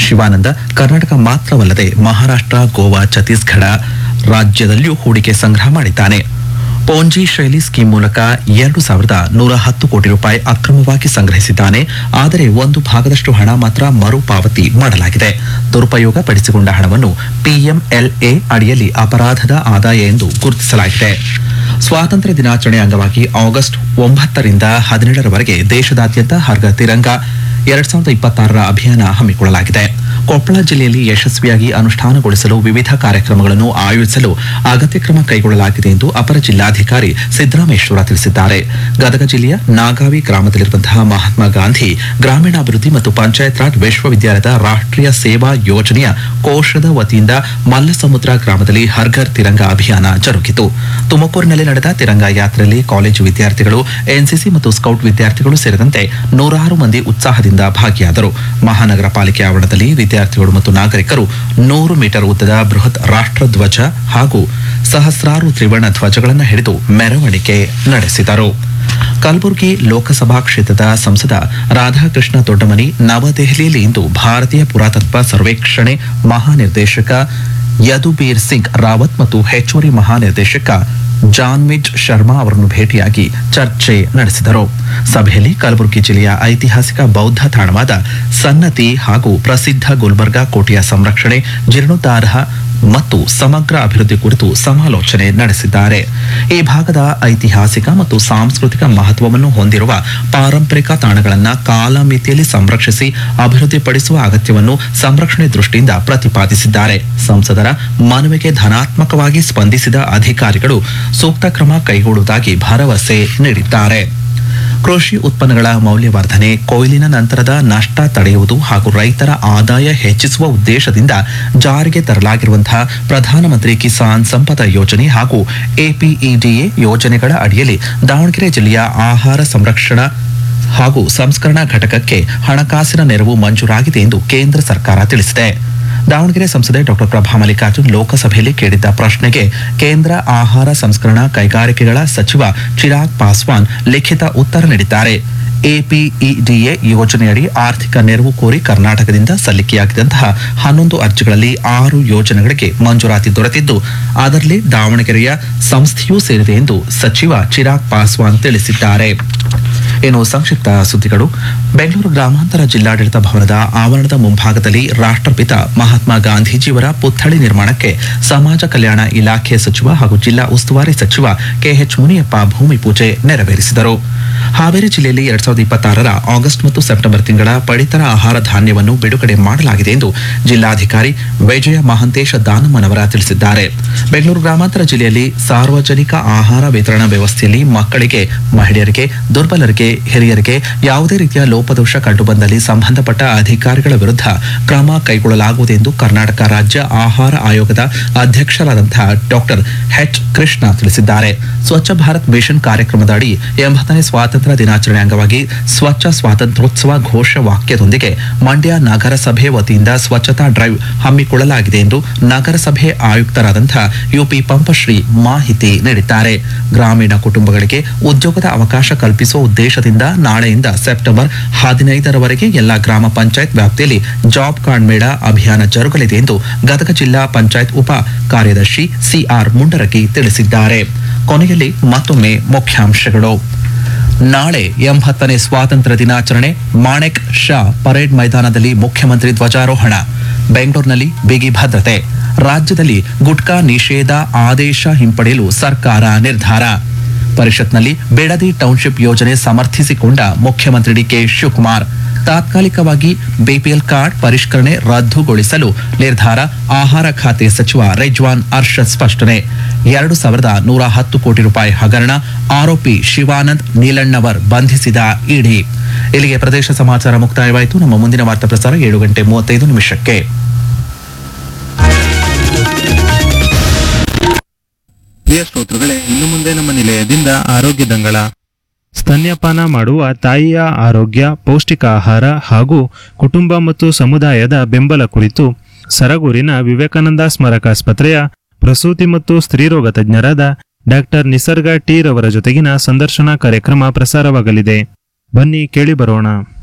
ಶಿವಾನಂದ ಕರ್ನಾಟಕ ಮಾತ್ರವಲ್ಲದೆ ಮಹಾರಾಷ್ಟ್ರ ಗೋವಾ ಛತ್ತೀಸ್ಗಢ ರಾಜ್ಯದಲ್ಲಿಯೂ ಹೂಡಿಕೆ ಸಂಗ್ರಹ ಮಾಡಿದ್ದಾನೆ ಪೋಂಜಿ ಶೈಲಿ ಸ್ಕೀಮ್ ಮೂಲಕ ಎರಡು ಸಾವಿರದ ನೂರ ಹತ್ತು ಕೋಟಿ ರೂಪಾಯಿ ಅಕ್ರಮವಾಗಿ ಸಂಗ್ರಹಿಸಿದ್ದಾನೆ ಆದರೆ ಒಂದು ಭಾಗದಷ್ಟು ಹಣ ಮಾತ್ರ ಮರುಪಾವತಿ ಮಾಡಲಾಗಿದೆ ದುರುಪಯೋಗ ಪಡಿಸಿಕೊಂಡ ಹಣವನ್ನು ಪಿಎಂಎಲ್ಎ ಅಡಿಯಲ್ಲಿ ಅಪರಾಧದ ಆದಾಯ ಎಂದು ಗುರುತಿಸಲಾಗಿದೆ ಸ್ವಾತಂತ್ರ್ಯ ದಿನಾಚರಣೆ ಅಂಗವಾಗಿ ಆಗಸ್ಟ್ ಒಂಬತ್ತರಿಂದ ಹದಿನೇಳರವರೆಗೆ ದೇಶದಾದ್ಯಂತ ಹರ್ಗ ತಿರಂಗ ಎರಡ್ ಸಾವಿರದ ಇಪ್ಪತ್ತಾರರ ಅಭಿಯಾನ ಹಮ್ಮಿಕೊಳ್ಳಲಾಗಿದೆ ಕೊಪ್ಪಳ ಜಿಲ್ಲೆಯಲ್ಲಿ ಯಶಸ್ವಿಯಾಗಿ ಅನುಷ್ಠಾನಗೊಳಿಸಲು ವಿವಿಧ ಕಾರ್ಯಕ್ರಮಗಳನ್ನು ಆಯೋಜಿಸಲು ಅಗತ್ಯ ಕ್ರಮ ಕೈಗೊಳ್ಳಲಾಗಿದೆ ಎಂದು ಅಪರ ಜಿಲ್ಲಾಧಿಕಾರಿ ಸಿದ್ದರಾಮೇಶ್ವರ ತಿಳಿಸಿದ್ದಾರೆ ಗದಗ ಜಿಲ್ಲೆಯ ನಾಗಾವಿ ಗ್ರಾಮದಲ್ಲಿರುವಂತಹ ಮಹಾತ್ಮ ಗಾಂಧಿ ಗ್ರಾಮೀಣಾಭಿವೃದ್ಧಿ ಮತ್ತು ಪಂಚಾಯತ್ ರಾಜ್ ವಿಶ್ವವಿದ್ಯಾಲಯದ ರಾಷ್ಟ್ರೀಯ ಸೇವಾ ಯೋಜನೆಯ ಕೋಶದ ವತಿಯಿಂದ ಮಲ್ಲಸಮುದ್ರ ಗ್ರಾಮದಲ್ಲಿ ಹರ್ಘರ್ ತಿರಂಗ ಅಭಿಯಾನ ಜರುಗಿತು ತುಮಕೂರಿನಲ್ಲಿ ನಡೆದ ತಿರಂಗ ಯಾತ್ರೆಯಲ್ಲಿ ಕಾಲೇಜು ವಿದ್ಯಾರ್ಥಿಗಳು ಎನ್ಸಿಸಿ ಮತ್ತು ಸ್ಕೌಟ್ ವಿದ್ಯಾರ್ಥಿಗಳು ಸೇರಿದಂತೆ ನೂರಾರು ಮಂದಿ ಉತ್ಸಾಹದಿಂದ ಭಾಗಿಯಾದರು ಮಹಾನಗರ ಪಾಲಿಕೆ ಆವರಣದಲ್ಲಿ ವಿದ್ಯಾರ್ಥಿಗಳು ಮತ್ತು ನಾಗರಿಕರು ನೂರು ಮೀಟರ್ ಉದ್ದದ ಬೃಹತ್ ರಾಷ್ಟ್ರಧ್ವಜ ಹಾಗೂ ಸಹಸ್ರಾರು ತ್ರಿವರ್ಣ ಧ್ವಜಗಳನ್ನು ಹಿಡಿದು ಮೆರವಣಿಗೆ ನಡೆಸಿದರು ಕಲಬುರಗಿ ಲೋಕಸಭಾ ಕ್ಷೇತ್ರದ ಸಂಸದ ರಾಧಾಕೃಷ್ಣ ದೊಡ್ಡಮನಿ ನವದೆಹಲಿಯಲ್ಲಿ ಇಂದು ಭಾರತೀಯ ಪುರಾತತ್ವ ಸರ್ವೇಕ್ಷಣೆ ಮಹಾನಿರ್ದೇಶಕ ಯದುಬೀರ್ ಸಿಂಗ್ ರಾವತ್ ಮತ್ತು ಹೆಚ್ಚುವರಿ ಮಹಾನಿರ್ದೇಶಕ ಜಾನ್ಮಿಜ್ ಶರ್ಮಾ ಅವರನ್ನು ಭೇಟಿಯಾಗಿ ಚರ್ಚೆ ನಡೆಸಿದರು ಸಭೆಯಲ್ಲಿ ಕಲಬುರಗಿ ಜಿಲ್ಲೆಯ ಐತಿಹಾಸಿಕ ಬೌದ್ಧ ತಾಣವಾದ ಸನ್ನತಿ ಹಾಗೂ ಪ್ರಸಿದ್ಧ ಗುಲ್ಬರ್ಗಾ ಕೋಟೆಯ ಸಂರಕ್ಷಣೆ ಜೀರ್ಣೋದ್ಧಾರ ಮತ್ತು ಸಮಗ್ರ ಅಭಿವೃದ್ಧಿ ಕುರಿತು ಸಮಾಲೋಚನೆ ನಡೆಸಿದ್ದಾರೆ ಈ ಭಾಗದ ಐತಿಹಾಸಿಕ ಮತ್ತು ಸಾಂಸ್ಕೃತಿಕ ಮಹತ್ವವನ್ನು ಹೊಂದಿರುವ ಪಾರಂಪರಿಕ ತಾಣಗಳನ್ನು ಕಾಲಮಿತಿಯಲ್ಲಿ ಸಂರಕ್ಷಿಸಿ ಅಭಿವೃದ್ಧಿಪಡಿಸುವ ಅಗತ್ಯವನ್ನು ಸಂರಕ್ಷಣೆ ದೃಷ್ಟಿಯಿಂದ ಪ್ರತಿಪಾದಿಸಿದ್ದಾರೆ ಸಂಸದರ ಮನವಿಗೆ ಧನಾತ್ಮಕವಾಗಿ ಸ್ಪಂದಿಸಿದ ಅಧಿಕಾರಿಗಳು ಸೂಕ್ತ ಕ್ರಮ ಕೈಗೊಳ್ಳುವುದಾಗಿ ಭರವಸೆ ನೀಡಿದ್ದಾರೆ ಕೃಷಿ ಉತ್ಪನ್ನಗಳ ಮೌಲ್ಯವರ್ಧನೆ ಕೊಯ್ಲಿನ ನಂತರದ ನಷ್ಟ ತಡೆಯುವುದು ಹಾಗೂ ರೈತರ ಆದಾಯ ಹೆಚ್ಚಿಸುವ ಉದ್ದೇಶದಿಂದ ಜಾರಿಗೆ ತರಲಾಗಿರುವಂತಹ ಪ್ರಧಾನಮಂತ್ರಿ ಕಿಸಾನ್ ಸಂಪದ ಯೋಜನೆ ಹಾಗೂ ಎಪಿಇಡಿಎ ಯೋಜನೆಗಳ ಅಡಿಯಲ್ಲಿ ದಾವಣಗೆರೆ ಜಿಲ್ಲೆಯ ಆಹಾರ ಸಂರಕ್ಷಣಾ ಹಾಗೂ ಸಂಸ್ಕರಣಾ ಘಟಕಕ್ಕೆ ಹಣಕಾಸಿನ ನೆರವು ಮಂಜೂರಾಗಿದೆ ಎಂದು ಕೇಂದ್ರ ಸರ್ಕಾರ ತಿಳಿಸಿದೆ ದಾವಣಗೆರೆ ಸಂಸದೆ ಡಾಕ್ಟರ್ ಪ್ರಭಾ ಮಲ್ಲಿಕಾರ್ಜುನ್ ಲೋಕಸಭೆಯಲ್ಲಿ ಕೇಳಿದ್ದ ಪ್ರಶ್ನೆಗೆ ಕೇಂದ್ರ ಆಹಾರ ಸಂಸ್ಕರಣಾ ಕೈಗಾರಿಕೆಗಳ ಸಚಿವ ಚಿರಾಗ್ ಪಾಸ್ವಾನ್ ಲಿಖಿತ ಉತ್ತರ ನೀಡಿದ್ದಾರೆ ಎಪಿಇಡಿಎ ಯೋಜನೆಯಡಿ ಆರ್ಥಿಕ ನೆರವು ಕೋರಿ ಕರ್ನಾಟಕದಿಂದ ಸಲ್ಲಿಕೆಯಾಗಿದ್ದಂತಹ ಹನ್ನೊಂದು ಅರ್ಜಿಗಳಲ್ಲಿ ಆರು ಯೋಜನೆಗಳಿಗೆ ಮಂಜೂರಾತಿ ದೊರೆತಿದ್ದು ಅದರಲ್ಲಿ ದಾವಣಗೆರೆಯ ಸಂಸ್ಥೆಯೂ ಸೇರಿದೆ ಎಂದು ಸಚಿವ ಚಿರಾಗ್ ಪಾಸ್ವಾನ್ ತಿಳಿಸಿದ್ದಾರೆ ಇನ್ನು ಸಂಕ್ಷಿಪ್ತ ಸುದ್ದಿಗಳು ಬೆಂಗಳೂರು ಗ್ರಾಮಾಂತರ ಜಿಲ್ಲಾಡಳಿತ ಭವನದ ಆವರಣದ ಮುಂಭಾಗದಲ್ಲಿ ರಾಷ್ಟ್ರಪಿತ ಮಹಾತ್ಮ ಗಾಂಧೀಜಿಯವರ ಪುತ್ಥಳಿ ನಿರ್ಮಾಣಕ್ಕೆ ಸಮಾಜ ಕಲ್ಯಾಣ ಇಲಾಖೆ ಸಚಿವ ಹಾಗೂ ಜಿಲ್ಲಾ ಉಸ್ತುವಾರಿ ಸಚಿವ ಕೆಎಚ್ ಮುನಿಯಪ್ಪ ಭೂಮಿ ಪೂಜೆ ನೆರವೇರಿಸಿದರು ಹಾವೇರಿ ಜಿಲ್ಲೆಯಲ್ಲಿ ಎರಡ್ ಸಾವಿರದ ಇಪ್ಪತ್ತಾರರ ಆಗಸ್ಟ್ ಮತ್ತು ಸೆಪ್ಟೆಂಬರ್ ತಿಂಗಳ ಪಡಿತರ ಆಹಾರ ಧಾನ್ಯವನ್ನು ಬಿಡುಗಡೆ ಮಾಡಲಾಗಿದೆ ಎಂದು ಜಿಲ್ಲಾಧಿಕಾರಿ ವಿಜಯ ಮಹಾಂತೇಶ ದಾನಮ್ಮನವರ ತಿಳಿಸಿದ್ದಾರೆ ಬೆಂಗಳೂರು ಗ್ರಾಮಾಂತರ ಜಿಲ್ಲೆಯಲ್ಲಿ ಸಾರ್ವಜನಿಕ ಆಹಾರ ವಿತರಣಾ ವ್ಯವಸ್ಥೆಯಲ್ಲಿ ಮಕ್ಕಳಿಗೆ ಮಹಿಳೆಯರಿಗೆ ದುರ್ಬಲರಿಗೆ ಹಿರಿಯರಿಗೆ ಯಾವುದೇ ರೀತಿಯ ಲೋಪದೋಷ ಕಂಡುಬಂದಲ್ಲಿ ಸಂಬಂಧಪಟ್ಟ ಅಧಿಕಾರಿಗಳ ವಿರುದ್ಧ ಕ್ರಮ ಕೈಗೊಳ್ಳಲಾಗುವುದು ಎಂದು ಕರ್ನಾಟಕ ರಾಜ್ಯ ಆಹಾರ ಆಯೋಗದ ಅಧ್ಯಕ್ಷರಾದಂತಹ ಡಾಕ್ಟರ್ ಎಚ್ ಕೃಷ್ಣ ತಿಳಿಸಿದ್ದಾರೆ ಸ್ವಚ್ಛ ಭಾರತ್ ಮಿಷನ್ ಕಾರ್ಯಕ್ರಮದ ಅಡಿ ಎಂಬತ್ತನೇ ಸ್ವಾತಂತ್ರ್ಯ ದಿನಾಚರಣೆ ಅಂಗವಾಗಿ ಸ್ವಚ್ಛ ಸ್ವಾತಂತ್ರ್ಯೋತ್ಸವ ಘೋಷ ವಾಕ್ಯದೊಂದಿಗೆ ಮಂಡ್ಯ ನಗರಸಭೆ ವತಿಯಿಂದ ಸ್ವಚ್ಛತಾ ಡ್ರೈವ್ ಹಮ್ಮಿಕೊಳ್ಳಲಾಗಿದೆ ಎಂದು ನಗರಸಭೆ ಆಯುಕ್ತರಾದಂತಹ ಯುಪಿ ಪಂಪಶ್ರೀ ಮಾಹಿತಿ ನೀಡಿದ್ದಾರೆ ಗ್ರಾಮೀಣ ಕುಟುಂಬಗಳಿಗೆ ಉದ್ಯೋಗದ ಅವಕಾಶ ಕಲ್ಪಿಸುವ ಉದ್ದೇಶದಿಂದ ನಾಳೆಯಿಂದ ಸೆಪ್ಟೆಂಬರ್ ಹದಿನೈದರವರೆಗೆ ಎಲ್ಲ ಗ್ರಾಮ ಪಂಚಾಯತ್ ವ್ಯಾಪ್ತಿಯಲ್ಲಿ ಜಾಬ್ ಕಾರ್ಡ್ ಮೇಳ ಅಭಿಯಾನ ಜರುಗಲಿದೆ ಎಂದು ಗದಗ ಜಿಲ್ಲಾ ಪಂಚಾಯತ್ ಉಪ ಕಾರ್ಯದರ್ಶಿ ಸಿಆರ್ ಮುಂಡರಗಿ ತಿಳಿಸಿದ್ದಾರೆ ಕೊನೆಯಲ್ಲಿ ಮತ್ತೊಮ್ಮೆ ಮುಖ್ಯಾಂಶಗಳು ನಾಳೆ ಎಂಬತ್ತನೇ ಸ್ವಾತಂತ್ರ್ಯ ದಿನಾಚರಣೆ ಮಾಣೆಕ್ ಶಾ ಪರೇಡ್ ಮೈದಾನದಲ್ಲಿ ಮುಖ್ಯಮಂತ್ರಿ ಧ್ವಜಾರೋಹಣ ಬೆಂಗಳೂರಿನಲ್ಲಿ ಬಿಗಿ ಭದ್ರತೆ ರಾಜ್ಯದಲ್ಲಿ ಗುಟ್ಕಾ ನಿಷೇಧ ಆದೇಶ ಹಿಂಪಡೆಯಲು ಸರ್ಕಾರ ನಿರ್ಧಾರ ಪರಿಷತ್ನಲ್ಲಿ ಬಿಡದಿ ಟೌನ್ಶಿಪ್ ಯೋಜನೆ ಸಮರ್ಥಿಸಿಕೊಂಡ ಮುಖ್ಯಮಂತ್ರಿ ಡಿಕೆ ಶಿವಕುಮಾರ್ ತಾತ್ಕಾಲಿಕವಾಗಿ ಬಿಪಿಎಲ್ ಕಾರ್ಡ್ ಪರಿಷ್ಕರಣೆ ರದ್ದುಗೊಳಿಸಲು ನಿರ್ಧಾರ ಆಹಾರ ಖಾತೆ ಸಚಿವ ರೆಜ್ವಾನ್ ಅರ್ಷದ್ ಸ್ಪಷ್ಟನೆ ಎರಡು ಸಾವಿರದ ನೂರ ಹತ್ತು ಕೋಟಿ ರೂಪಾಯಿ ಹಗರಣ ಆರೋಪಿ ಶಿವಾನಂದ್ ನೀಲಣ್ಣವರ್ ಬಂಧಿಸಿದ ಇಡಿ ಇಲ್ಲಿಗೆ ಪ್ರದೇಶ ಸಮಾಚಾರ ಮುಕ್ತಾಯವಾಯಿತು ನಮ್ಮ ಮುಂದಿನ ವಾರ್ತಾ ಪ್ರಸಾರ ಏಳು ಗಂಟೆ ಮೂವತ್ತೈದು ನಿಮಿಷಕ್ಕೆ ಪ್ರಿಯ ಶ್ರೋತೃಗಳೇ ಇನ್ನು ಮುಂದೆ ನಮ್ಮ ನಿಲಯದಿಂದ ಆರೋಗ್ಯ ದಂಗಳ ಸ್ತನ್ಯಪಾನ ಮಾಡುವ ತಾಯಿಯ ಆರೋಗ್ಯ ಪೌಷ್ಟಿಕ ಆಹಾರ ಹಾಗೂ ಕುಟುಂಬ ಮತ್ತು ಸಮುದಾಯದ ಬೆಂಬಲ ಕುರಿತು ಸರಗೂರಿನ ವಿವೇಕಾನಂದ ಸ್ಮಾರಕಾಸ್ಪತ್ರೆಯ ಪ್ರಸೂತಿ ಮತ್ತು ಸ್ತ್ರೀರೋಗ ತಜ್ಞರಾದ ಡಾಕ್ಟರ್ ನಿಸರ್ಗ ಟಿ ರವರ ಜೊತೆಗಿನ ಸಂದರ್ಶನ ಕಾರ್ಯಕ್ರಮ ಪ್ರಸಾರವಾಗಲಿದೆ ಬನ್ನಿ ಕೇಳಿ ಬರೋಣ